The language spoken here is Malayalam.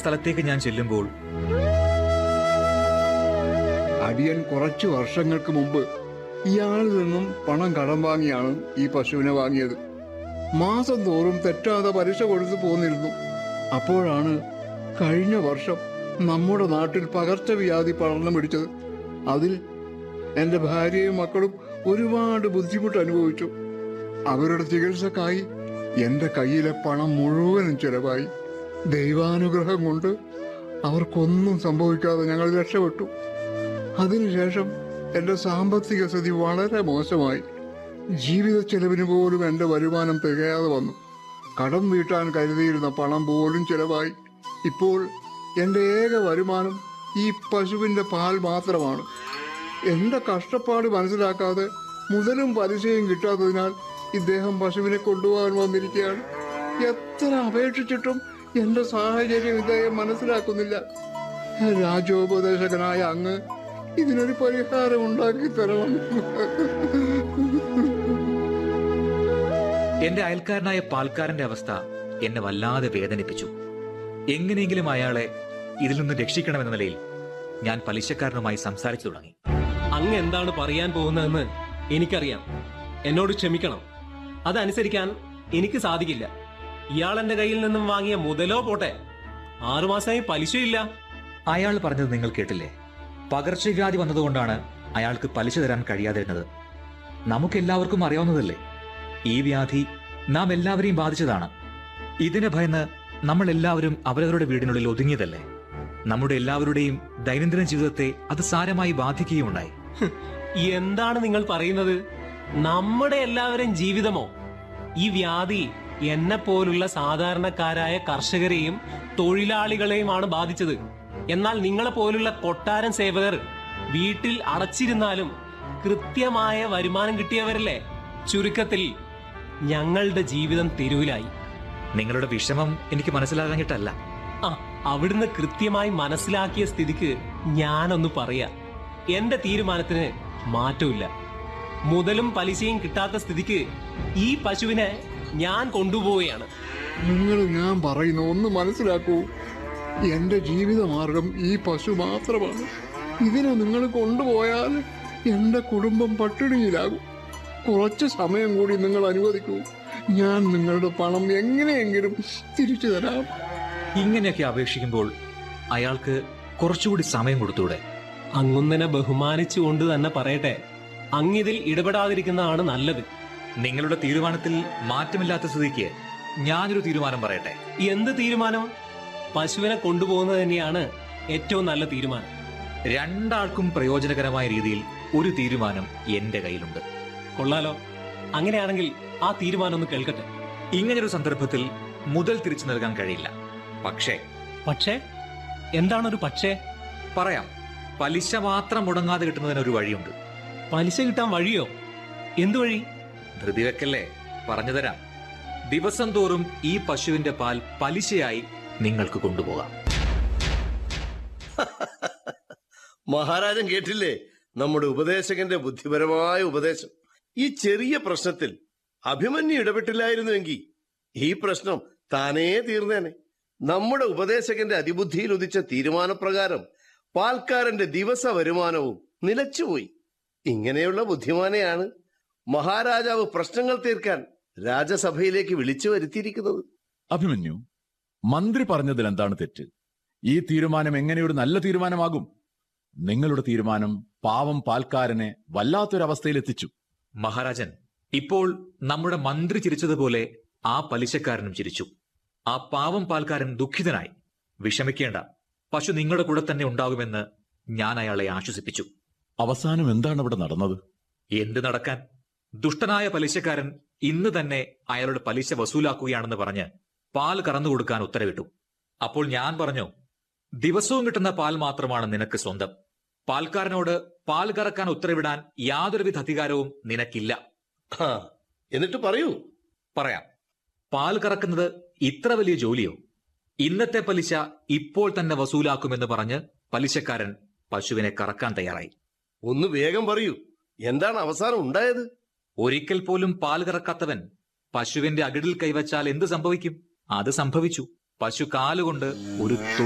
സ്ഥലത്തേക്ക് ഞാൻ ചെല്ലുമ്പോൾ അടിയൻ കുറച്ചു വർഷങ്ങൾക്ക് മുമ്പ് ഇയാളിൽ നിന്നും പണം കടം വാങ്ങിയാണ് ഈ പശുവിനെ വാങ്ങിയത് മാസം തോറും തെറ്റാതെ പലിശ കൊടുത്തു പോന്നിരുന്നു അപ്പോഴാണ് കഴിഞ്ഞ വർഷം നമ്മുടെ നാട്ടിൽ പകർച്ചവ്യാധി പടർന്നു പിടിച്ചത് അതിൽ എൻ്റെ ഭാര്യയും മക്കളും ഒരുപാട് ബുദ്ധിമുട്ട് അനുഭവിച്ചു അവരുടെ ചികിത്സക്കായി എൻ്റെ കയ്യിലെ പണം മുഴുവനും ചെലവായി ദൈവാനുഗ്രഹം കൊണ്ട് അവർക്കൊന്നും സംഭവിക്കാതെ ഞങ്ങൾ രക്ഷപ്പെട്ടു അതിനുശേഷം എന്റെ സാമ്പത്തിക സ്ഥിതി വളരെ മോശമായി ജീവിത ചെലവിന് പോലും എന്റെ വരുമാനം തികയാതെ വന്നു കടം വീട്ടാൻ കരുതിയിരുന്ന പണം പോലും ചെലവായി ഇപ്പോൾ എന്റെ ഏക വരുമാനം ഈ പശുവിന്റെ പാൽ മാത്രമാണ് എന്റെ കഷ്ടപ്പാട് മനസ്സിലാക്കാതെ മുതലും പലിശയും കിട്ടാത്തതിനാൽ ഇദ്ദേഹം പശുവിനെ കൊണ്ടുപോകാൻ വന്നിരിക്കുകയാണ് എത്ര അപേക്ഷിച്ചിട്ടും എന്റെ സാഹചര്യം ഇദ്ദേഹം മനസ്സിലാക്കുന്നില്ല രാജോപദേശകനായ അങ്ങ് ഇതിനൊരു പരിഹാരം ഉണ്ടാക്കി തരണം എന്റെ അയൽക്കാരനായ പാൽക്കാരന്റെ അവസ്ഥ എന്നെ വല്ലാതെ വേദനിപ്പിച്ചു എങ്ങനെയെങ്കിലും അയാളെ ഇതിൽ നിന്ന് രക്ഷിക്കണമെന്ന നിലയിൽ ഞാൻ പലിശക്കാരനുമായി സംസാരിച്ചു തുടങ്ങി അങ്ങ് എന്താണ് പറയാൻ പോകുന്നതെന്ന് എനിക്കറിയാം എന്നോട് ക്ഷമിക്കണം അതനുസരിക്കാൻ എനിക്ക് സാധിക്കില്ല ഇയാൾ എന്റെ കയ്യിൽ നിന്നും വാങ്ങിയ മുതലോ പോട്ടെ ആറുമാസമായി പലിശയില്ല അയാൾ പറഞ്ഞത് നിങ്ങൾ കേട്ടില്ലേ പകർച്ചവ്യാധി വന്നതുകൊണ്ടാണ് അയാൾക്ക് പലിശ തരാൻ കഴിയാതിരുന്നത് നമുക്കെല്ലാവർക്കും അറിയാവുന്നതല്ലേ ഈ വ്യാധി നാം എല്ലാവരെയും ബാധിച്ചതാണ് ഇതിനെ ഭയന്ന് നമ്മൾ എല്ലാവരും അവരവരുടെ വീടിനുള്ളിൽ ഒതുങ്ങിയതല്ലേ നമ്മുടെ എല്ലാവരുടെയും ദൈനംദിന ജീവിതത്തെ അത് സാരമായി ബാധിക്കുകയുണ്ടായി ഹ്, എന്താണ് നിങ്ങൾ പറയുന്നത് നമ്മുടെ എല്ലാവരും ജീവിതമോ ഈ വ്യാധി എന്നെ പോലുള്ള സാധാരണക്കാരായ കർഷകരെയും തൊഴിലാളികളെയുമാണ് ബാധിച്ചത് എന്നാൽ നിങ്ങളെ പോലുള്ള കൊട്ടാരം സേവകർ വീട്ടിൽ അടച്ചിരുന്നാലും കൃത്യമായ വരുമാനം കിട്ടിയവരല്ലേ ചുരുക്കത്തിൽ ഞങ്ങളുടെ ജീവിതം തെരുവിലായി നിങ്ങളുടെ വിഷമം എനിക്ക് മനസ്സിലാകാഞ്ഞിട്ടല്ല ആ അവിടുന്ന് കൃത്യമായി മനസ്സിലാക്കിയ സ്ഥിതിക്ക് ഞാനൊന്ന് പറയാ എന്റെ തീരുമാനത്തിന് മാറ്റമില്ല മുതലും പലിശയും കിട്ടാത്ത സ്ഥിതിക്ക് ഈ പശുവിനെ ഞാൻ കൊണ്ടുപോവുകയാണ് നിങ്ങൾ ഞാൻ പറയുന്ന ഒന്ന് മനസ്സിലാക്കൂ എന്റെ ജീവിതമാർഗം ഈ പശു മാത്രമാണ് ഇതിനെ നിങ്ങൾ കൊണ്ടുപോയാൽ എന്റെ കുടുംബം പട്ടിണിയിലാകും കുറച്ച് സമയം കൂടി നിങ്ങൾ അനുവദിക്കൂ ഞാൻ നിങ്ങളുടെ പണം എങ്ങനെയെങ്കിലും തിരിച്ചു തരാം ഇങ്ങനെയൊക്കെ അപേക്ഷിക്കുമ്പോൾ അയാൾക്ക് കുറച്ചുകൂടി സമയം കൊടുത്തൂടെ അങ്ങുന്നനെ ബഹുമാനിച്ചുകൊണ്ട് തന്നെ പറയട്ടെ അങ്ങിതിൽ ഇടപെടാതിരിക്കുന്നതാണ് നല്ലത് നിങ്ങളുടെ തീരുമാനത്തിൽ മാറ്റമില്ലാത്ത സ്ഥിതിക്ക് ഞാനൊരു തീരുമാനം പറയട്ടെ എന്ത് തീരുമാനം പശുവിനെ കൊണ്ടുപോകുന്നത് തന്നെയാണ് ഏറ്റവും നല്ല തീരുമാനം രണ്ടാൾക്കും പ്രയോജനകരമായ രീതിയിൽ ഒരു തീരുമാനം എന്റെ കയ്യിലുണ്ട് കൊള്ളാലോ അങ്ങനെയാണെങ്കിൽ ആ തീരുമാനം ഒന്ന് കേൾക്കട്ടെ ഇങ്ങനൊരു സന്ദർഭത്തിൽ മുതൽ തിരിച്ചു നൽകാൻ കഴിയില്ല പക്ഷേ പക്ഷേ എന്താണൊരു പക്ഷേ പറയാം പലിശ മാത്രം മുടങ്ങാതെ കിട്ടുന്നതിന് ഒരു വഴിയുണ്ട് പലിശ കിട്ടാൻ വഴിയോ എന്തു വഴി ധൃതി വെക്കല്ലേ പറഞ്ഞുതരാം ദിവസം തോറും ഈ പശുവിന്റെ പാൽ പലിശയായി നിങ്ങൾക്ക് കൊണ്ടുപോകാം മഹാരാജൻ കേട്ടില്ലേ നമ്മുടെ ഉപദേശകന്റെ ബുദ്ധിപരമായ ഉപദേശം ഈ ചെറിയ പ്രശ്നത്തിൽ അഭിമന്യു ഇടപെട്ടില്ലായിരുന്നുവെങ്കിൽ ഈ പ്രശ്നം താനേ തീർന്നേനെ നമ്മുടെ ഉപദേശകന്റെ അതിബുദ്ധിയിൽ ഉദിച്ച തീരുമാനപ്രകാരം പാൽക്കാരന്റെ ദിവസ വരുമാനവും നിലച്ചുപോയി ഇങ്ങനെയുള്ള ബുദ്ധിമാനെയാണ് മഹാരാജാവ് പ്രശ്നങ്ങൾ തീർക്കാൻ രാജസഭയിലേക്ക് വിളിച്ചു വരുത്തിയിരിക്കുന്നത് അഭിമന്യു മന്ത്രി പറഞ്ഞതിൽ എന്താണ് തെറ്റ് ഈ തീരുമാനം എങ്ങനെയൊരു നല്ല തീരുമാനമാകും നിങ്ങളുടെ തീരുമാനം പാവം പാൽക്കാരനെ വല്ലാത്തൊരവസ്ഥയിലെത്തിച്ചു മഹാരാജൻ ഇപ്പോൾ നമ്മുടെ മന്ത്രി ചിരിച്ചതുപോലെ ആ പലിശക്കാരനും ചിരിച്ചു ആ പാവം പാൽക്കാരൻ ദുഃഖിതനായി വിഷമിക്കേണ്ട പശു നിങ്ങളുടെ കൂടെ തന്നെ ഉണ്ടാകുമെന്ന് ഞാൻ അയാളെ ആശ്വസിപ്പിച്ചു അവസാനം എന്താണ് അവിടെ നടന്നത് എന്ത് നടക്കാൻ ദുഷ്ടനായ പലിശക്കാരൻ ഇന്ന് തന്നെ അയാളുടെ പലിശ വസൂലാക്കുകയാണെന്ന് പറഞ്ഞ് പാൽ കറന്നു കൊടുക്കാൻ ഉത്തരവിട്ടു അപ്പോൾ ഞാൻ പറഞ്ഞു ദിവസവും കിട്ടുന്ന പാൽ മാത്രമാണ് നിനക്ക് സ്വന്തം പാൽക്കാരനോട് പാൽ കറക്കാൻ ഉത്തരവിടാൻ യാതൊരുവിധ അധികാരവും നിനക്കില്ല ആ എന്നിട്ട് പറയൂ പറയാം പാൽ കറക്കുന്നത് ഇത്ര വലിയ ജോലിയോ ഇന്നത്തെ പലിശ ഇപ്പോൾ തന്നെ വസൂലാക്കുമെന്ന് പറഞ്ഞ് പലിശക്കാരൻ പശുവിനെ കറക്കാൻ തയ്യാറായി ഒന്ന് വേഗം പറയൂ എന്താണ് അവസാനം ഉണ്ടായത് ഒരിക്കൽ പോലും പാൽ കറക്കാത്തവൻ പശുവിന്റെ അകിടിൽ കൈവച്ചാൽ എന്ത് സംഭവിക്കും അത് സംഭവിച്ചു പശു കാലുകൊണ്ട് ഒരു